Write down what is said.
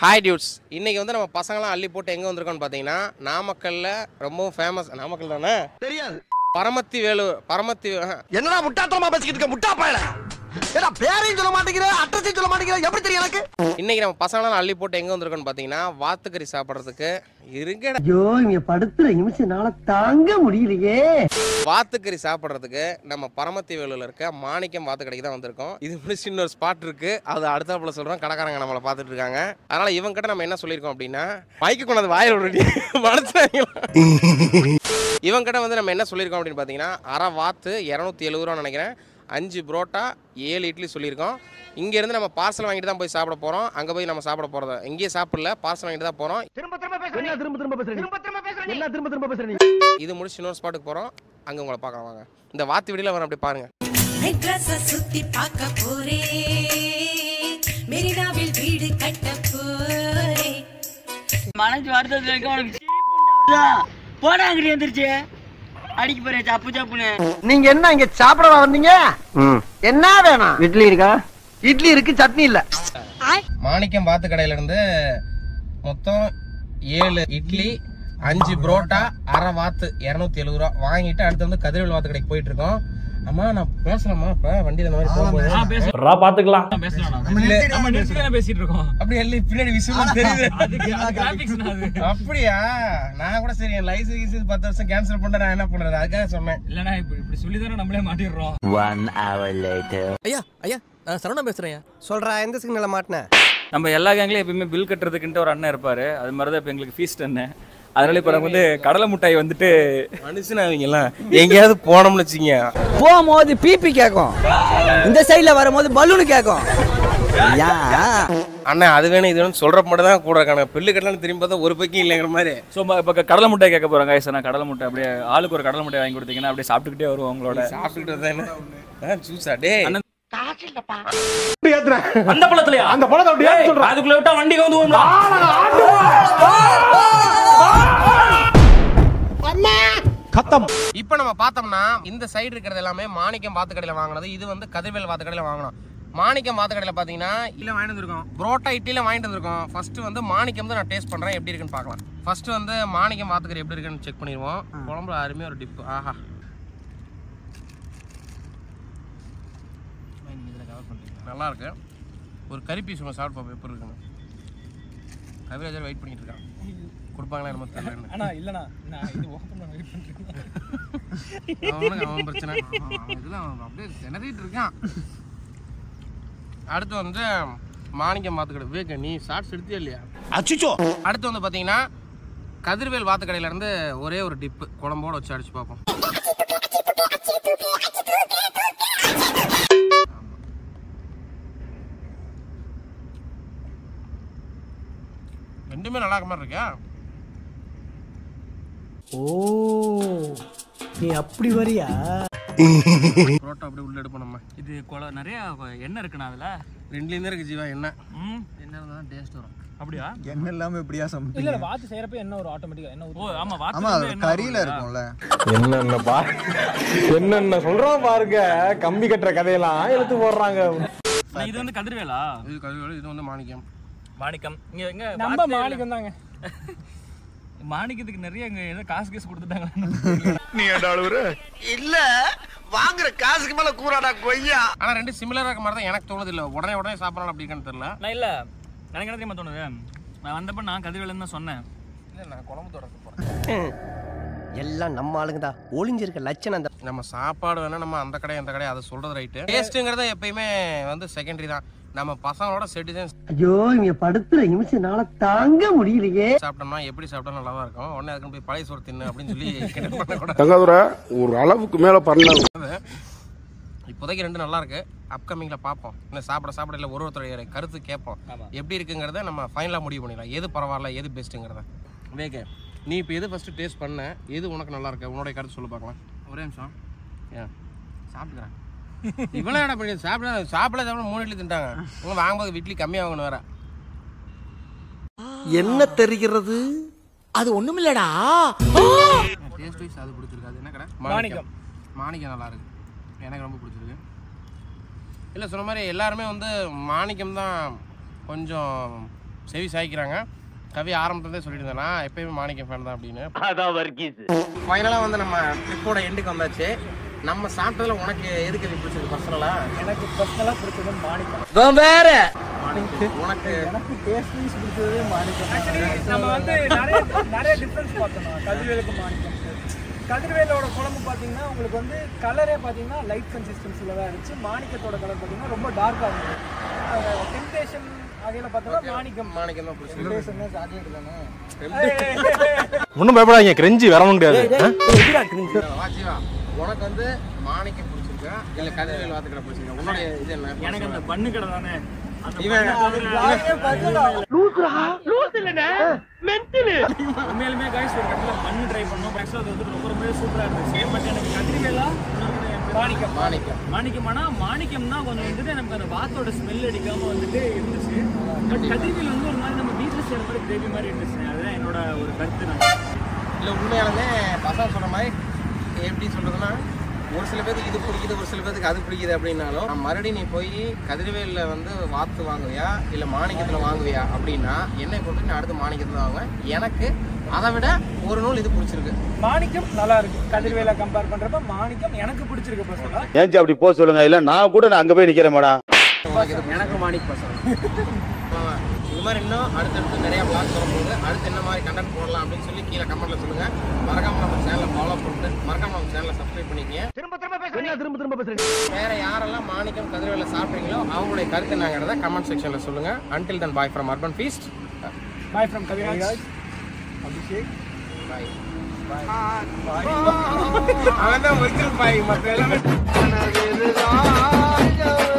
Hi dudes இன்னைக்கு வந்து நம்ம பசங்களாம் அள்ளி போட்டு எங்கே வந்திருக்கோம்னு பார்த்தீங்கன்னா நாமக்கல்ல ரொம்பவும் ஃபேமஸ் நாமக்கல் தானே தெரியாது பரமத்தி வேலு பரமத்தி ஆஹா. என்னடா முட்டாத்தனமா பேசிக்கிட்டு இருக்க முட்டா பயல ஏடா பேரையும் சொல்ல மாட்டேங்கிற அட்ரஸையும் சொல்ல மாட்டேங்கிற எப்படி தெரியும் எனக்கு இன்னைக்கு நம்ம பசங்களாம் அள்ளி போட்டு எங்கே வந்திருக்கோம்னு பார்த்தீங்கன்னா வாத்துக்கறி சாப்பிட்றதுக்கு இருங்கடா ஐயோ இங்க படுத்துற நிமிஷம்னால தாங்க முடியலையே வாத்துக்கறி சாப்பிட்றதுக்கு நம்ம பரமத்தி வேலூர்ல இருக்க மாணிக்கம் வாத்து கடைக்கு தான் வந்திருக்கோம் இது முடிச்சு இன்னொரு ஸ்பாட் இருக்கு அது அடுத்தாப்புல சொல்றோம் கடைக்காரங்க நம்மளை பார்த்துட்டு இருக்காங்க அதனால இவங்க கிட்ட நம்ம என்ன சொல்லியிருக்கோம் அப்படின்னா மைக்கு கொண்டாந்து வாயில் விடுறீ மனசுல இவங்க கிட்ட வந்து நம்ம என்ன சொல்லியிருக்கோம் அப்படின்னு பார்த்தீங்கன்னா அரை வாத்து இரநூத்தி எழுபது ரூபா நினைக்கிறேன் அஞ்சு புரோட்டா ஏழு இட்லி சொல்லியிருக்கோம் இங்கேருந்து நம்ம பார்சல் வாங்கிட்டு தான் போய் சாப்பிட போகிறோம் அங்கே போய் நம்ம சாப்பிட போகிறது இங்கேயே சாப்பிடல பார்சல் வாங்கிட்டு தான் போகிறோம் திரும்ப திரும்ப பேசுறீங்க என்ன திரும்ப திரும்ப பேசுறீங்க திரும்ப திரும்ப பேசுறீங்க என்ன திரும்ப திரும்ப பேசுறீங்க இது முடிச்சு இன்னொரு ஸ்பாட்டுக்கு போகிறோம் அங்கே உங்களை பார்க்கலாம் வாங்க இந்த வாத்து வீடியோவில் வர அப்படி பாருங்க மெட்ராஸ சுத்தி பார்க்க போறேன் மெரினாவில் வீடு கட்ட போறேன் மனசு வருத்தத்துல இருக்க உனக்கு சிரிப்பு உண்டாகுதா? போடா அங்கிட்டு எந்திரிச்சு அடிக்க போறேன் சப்பு சப்புன்னு நீங்க என்ன இங்க சாப்பிடவா வந்தீங்க என்ன வேணும் இட்லி இருக்கா இட்லி இருக்கு சட்னி இல்ல மாணிக்கம் வாத்து கடையில இருந்து மொத்தம் ஏழு இட்லி அஞ்சு புரோட்டா அரை வாத்து இரநூத்தி எழுபது ரூபா வாங்கிட்டு அடுத்து வந்து கதிரவேல் வாத்து கடைக்கு போயிட்டு இருக்கோம் அம்மா நான் பேசலாமா இப்ப வண்டியில இந்த மாதிரி போகும்போது ரா பாத்துக்கலாம் பேசிட்டு இருக்கோம் அப்படி எல்லாம் பின்னாடி விஷயம் தெரியுது கிராபிக்ஸ் அது அப்படியா நான் கூட சரி என் லைசன்ஸ் கீசன்ஸ் பத்து வருஷம் கேன்சல் பண்ண நான் என்ன பண்றது அதுக்காக சொன்னேன் இல்லனா இப்படி இப்படி சொல்லி தானே நம்மளே மாட்டிடுறோம் ஐயா ஐயா நான் சரவணா பேசுறேன் சொல்றா எந்த சிக்னல்ல மாட்டின நம்ம எல்லா கேங்லயும் எப்பயுமே பில் கட்டுறதுக்குன்ட்டு ஒரு அண்ணன் இருப்பாரு அது மாதிரி தான் இப்போ எங்களுக்கு ஃபீஸ்ட் அண்ணன் அதனால இப்போ நம்ம வந்து கடலை மிட்டாய் வந்துட்டு மனுஷன் அவங்க எல்லாம் எங்கேயாவது போனோம்னு வச்சுங்க போகும்போது பிபி கேக்கும் இந்த சைடுல வரும்போது பலூன் கேக்கும் யா அண்ணா அது வேணும் இது வேணும் சொல்ற மட்டும் தான் கூட இருக்காங்க பில்லு கட்டலாம் திரும்பி பார்த்தா ஒரு பைக்கும் இல்லைங்கிற மாதிரி ஸோ இப்போ கடலை மிட்டாய் கேட்க போகிறோம் guys நான் கடலை மிட்டாய் அப்படியே ஆளுக்கு ஒரு கடலை மிட்டாய் வாங்கி கொடுத்தீங்கன்னா அப்படியே சாப்பிட்டுக்கிட்டே வருவோம் உங்களோட சாப்பிட்டுட்டு வந்தா என்ன ஜூஸா டே அண்ணன் அந்த பழத்துலயா அந்த பழத்தை அப்படியே அதுக்குள்ள விட்டா வண்டி வந்து இப்போ நம்ம பார்த்தோம்னா இந்த சைடு இருக்கிறது எல்லாமே மாணிக்கம் வாத்து கடையில் வாங்கினது இது வந்து கதிர்வேல் வாத்து கடையில் வாங்கினோம் மாணிக்கம் வாத்து கடையில் பார்த்தீங்கன்னா இல்லை வாங்கிட்டு வந்திருக்கோம் புரோட்டா இட்லியில் வாங்கிட்டு வந்திருக்கோம் ஃபர்ஸ்ட் வந்து மாணிக்கம் தான் நான் டேஸ்ட் பண்ணுறேன் எப்படி இருக்குன்னு பார்க்கலாம் ஃபர்ஸ்ட் வந்து மாணிக்கம் வாத்துக்கறி எப்படி இருக்குன்னு செக் பண்ணிடுவோம் குழம்புல அருமையாக ஒரு டிப் ஆஹா நல்லா இருக்கு ஒரு கறி பீஸ் ஒன்று சாப்பிட்டு பார்ப்போம் எப்படி இருக்குன்னு கவிராஜர் வெயிட் பண்ணிட்டு இருக்கான் கொடுப்பாங்களா நம்ம தெரியல அண்ணா இல்லண்ணா நான் இது ஓப்பன் பண்ண வெயிட் பண்ணிட்டு அவனுக்கு அவன் பிரச்சனை அவன் இதுல அவன் அப்படியே திணறிட்டு இருக்கான் அடுத்து வந்து மாணிக்கம் வாத்துக்கடை விவேக் நீ ஷார்ட்ஸ் எடுத்தியா இல்லையா அச்சுச்சோ அடுத்து வந்து பாத்தீங்கன்னா கதிர்வேல் வாத்துக்கடையில இருந்து ஒரே ஒரு டிப்பு குழம்போட வச்சு அடிச்சு பார்ப்போம் ரெண்டுமே நல்லா இருக்க மாதிரி இருக்கா ஓ நீ அப்படி வரியா புரோட்டா அப்படியே உள்ள எடுப்போம் நம்ம இது கொலை நிறைய எண்ணெய் இருக்குண்ணா அதுல ரெண்டுலேருந்து இருக்கு ஜீவா என்ன ம் என்ன இருந்தால் தான் டேஸ்ட் வரும் அப்படியா என்ன இல்லாம எப்படியா இல்ல சமைப்பீங்க வாத்து செய்யறப்ப என்ன ஒரு ஆட்டோமேட்டிக்கா என்ன ஓ ஆமா வாத்து ஆமா வந்து அது எண்ணெய் கறியில ஊத்துறதா? இருக்கும்ல என்னென்ன பா என்னென்ன சொல்றோம் பாருங்க கம்பி கட்டுற கதையெல்லாம் இழுத்து போடுறாங்க அண்ணா, இது வந்து கதிர்வேலா இது கதிர்வேல் இது வந்து மாணிக்கம் மாணிக்கம் இங்க எங்க நம்ம வாத்து மாணிக்கம் தாங்க மாணிக்கத்துக்கு நிறைய இங்க ஏதோ காசு கேஸ் கொடுத்துட்டாங்க இல்ல வாங்குற காசுக்கு மேல கூறாடா கொய்யா ஆனால் ரெண்டு சிமிலராக இருக்க மாதிரி தான் எனக்கு தோணுது இல்லை உடனே உடனே சாப்பிடலாம் அப்படி இருக்கான்னு தெரியல நான் இல்ல எனக்கு என்ன தெரியுமா தோணுது நான் வந்தப்ப நான் கதிர்வேலன்னு தான் சொன்னேன் இல்லை நான் குழம்பு தொடக்க போகிறேன் எல்லாம் நம்ம ஆளுங்க தான் ஒளிஞ்சிருக்க லட்சணம் அந்த நம்ம சாப்பாடு வேணா நம்ம அந்த கடை அந்த கடை அதை சொல்றது ரைட்டு டேஸ்ட்டுங்கிறது எப்பயுமே வந்து செகண்டரி தான் நம்ம பசங்களோட செட்டிசன் ஐயோ இங்க படுத்துற நிமிஷம்னால தாங்க முடியலையே சாப்பிட்டோம்னா எப்படி சாப்பிட்டா நல்லா தான் இருக்கும் உடனே அதுக்கு போய் பழைய சோறு தின்னு அப்படின்னு சொல்லி கிண்டல் பண்ணக்கூடாது தங்காதுர ஒரு அளவுக்கு மேல பண்ண இப்போதைக்கு ரெண்டு நல்லா இருக்கு அப்கமிங்ல பார்ப்போம் இன்னும் சாப்பிட சாப்பிட இல்லை ஒரு ஒருத்தருடைய கருத்து கேட்போம் எப்படி இருக்குங்கிறத நம்ம ஃபைனலாக முடிவு பண்ணிடலாம் எது பரவாயில்ல எது பெஸ்ட்டுங்கிறத வேக நீ இப்போ எது ஃபர்ஸ்ட் டேஸ்ட் பண்ண எது உனக்கு நல்லா இருக்கு உன்னுடைய கருத்து சொல்லு பார்க்கலாம் ஒரே நிமிஷம் ஏன் சாப்பிட்டுக்கிறேன் இவ்வளோ என்ன பண்ணி சாப்பிட சாப்பிட சாப்பிட மூணு இட்லி தின்ட்டாங்க இவங்க வாங்கும்போது இட்லி கம்மியாக வாங்கணும் வேற என்ன தெரிகிறது அது ஒண்ணுமில்லடா டேஸ்ட் வைஸ் அது பிடிச்சிருக்கு அது என்ன கடை மாணிக்கம் மாணிக்கம் நல்லா இருக்கு எனக்கு ரொம்ப பிடிச்சிருக்கு இல்லை சொன்ன மாதிரி எல்லாருமே வந்து மாணிக்கம் தான் கொஞ்சம் செவி சாய்க்கிறாங்க கவி ஆரம்பத்துலேருந்தே சொல்லிட்டு இருந்தேன் நான் எப்பயுமே மாணிக்கம் ஃபேன் தான் அப்படின்னு அதான் வர்க்கீஸ் ஃபைனலாக வந்து நம்ம ட்ரிப்போட எண்டுக்கு வந்தாச்சு நம்ம சாப்பிட்டதுல உனக்கு எது கவி பிடிச்சது பர்சனலாக எனக்கு பர்சனலாக பிடிச்சது மாணிக்கம் வேற உனக்கு எனக்கு டேஸ்ட் வைஸ் பிடிச்சது மாணிக்கம் ஆக்சுவலி நம்ம வந்து நிறைய நிறைய டிஃப்ரென்ஸ் பார்த்தோம் கதிர்வேலுக்கு மாணிக்கம் கதிர்வேலோட குழம்பு பார்த்தீங்கன்னா உங்களுக்கு வந்து கலரே பார்த்தீங்கன்னா லைட் கன்சிஸ்டன்சியில் தான் இருந்துச்சு மாணிக்கத்தோட கலர் பார்த்தீங்கன்னா ரொம்ப டார்க்காக இருந்தது டெம்டேஷன் வகையில் பார்த்தோம்னா மாணிக்கம் மாணிக்கம் தான் பிடிச்சது டெம்டேஷன் சாக்லேட் தானே ஒன்றும் பயப்படாதீங்க கிரெஞ்சி வரவும் கிடையாது வா ஜீவா உனக்கு வந்து மாணிக்கம் பிடிச்சிருக்கா இல்ல கதிர்வேல் வாத்துக்கடை பிடிச்சிருக்கா உன்னுடைய இது என்ன எனக்கு அந்த பண்ணு கடை தானே இவன் உண்மையிலுமே கைஸ் ஒரு இடத்துல மண்ணு ட்ரை பண்ணோம் ஆக்சுவலாக அது வந்து ரொம்ப ரொம்ப சூப்பராக இருந்துச்சு பட் எனக்கு கதிர்வேலா மாணிக்கம் மாணிக்கம் மாணிக்கம்னா மாணிக்கம்னா கொஞ்சம் வந்துட்டு நமக்கு அந்த வாத்தோட ஸ்மெல் அடிக்காம வந்துட்டு இருந்துச்சு பட் கதிர்வேல் வந்து ஒரு மாதிரி நம்ம வீட்டில் செய்கிற மாதிரி கிரேவி மாதிரி இருந்துச்சு அதுதான் என்னோட ஒரு கருத்து நான் இல்ல உண்மையாலுமே பசங்க சொன்ன மாதிரி எப்படி சொல்றதுன்னா ஒரு சில பேருக்கு இது பிடிக்குது ஒரு சில பேருக்கு அது பிடிக்குது அப்படின்னாலும் நான் மறுபடியும் நீ போய் கதிர்வேலில் வந்து வாத்து வாங்குவியா இல்லை மாணிக்கத்தில் வாங்குவியா அப்படின்னா என்னை பொறுத்து நான் அடுத்து மாணிக்கத்தில் தான் வாங்குவேன் எனக்கு அதை விட ஒரு நூல் இது பிடிச்சிருக்கு மாணிக்கம் நல்லா இருக்கு கதிர்வேலை கம்பேர் பண்றப்ப மாணிக்கம் எனக்கு பிடிச்சிருக்கு பசங்க ஏன் அப்படி போக சொல்லுங்க இல்ல நான் கூட நான் அங்க போய் நிக்கிறேன் மேடம் எனக்கு மாணிக் பசங்க அவ்வளவுதான். இது மாதிரி இன்னும் அடுத்தடுத்து நிறைய பிளாக் வரும்போது அடுத்து என்ன மாதிரி கண்டென்ட் போடலாம் அப்படின்னு சொல்லி கீழே கமெண்ட்ல சொல்லுங்க மறக்காம நம்ம சேனலை ஃபாலோ பண்ணிட்டு மறக்காம நம்ம சேனலை சப்ஸ்கிரைப் பண்ணிக்கங்க திரும்ப திரும்ப பேசுறேன் திரும்ப திரும்ப பேசுறேன் வேற யாரெல்லாம் மாணிக்கம் கதிரவேல சாப்பிட்றீங்களோ அவங்களுடைய கருத்து என்னங்கிறத கமெண்ட் செக்ஷன்ல சொல்லுங்க until then bye from urban feast bye from Kaviraj Abhishek bye அவன் தான் ஒரிஜினல் பாய் மற்ற எல்லாமே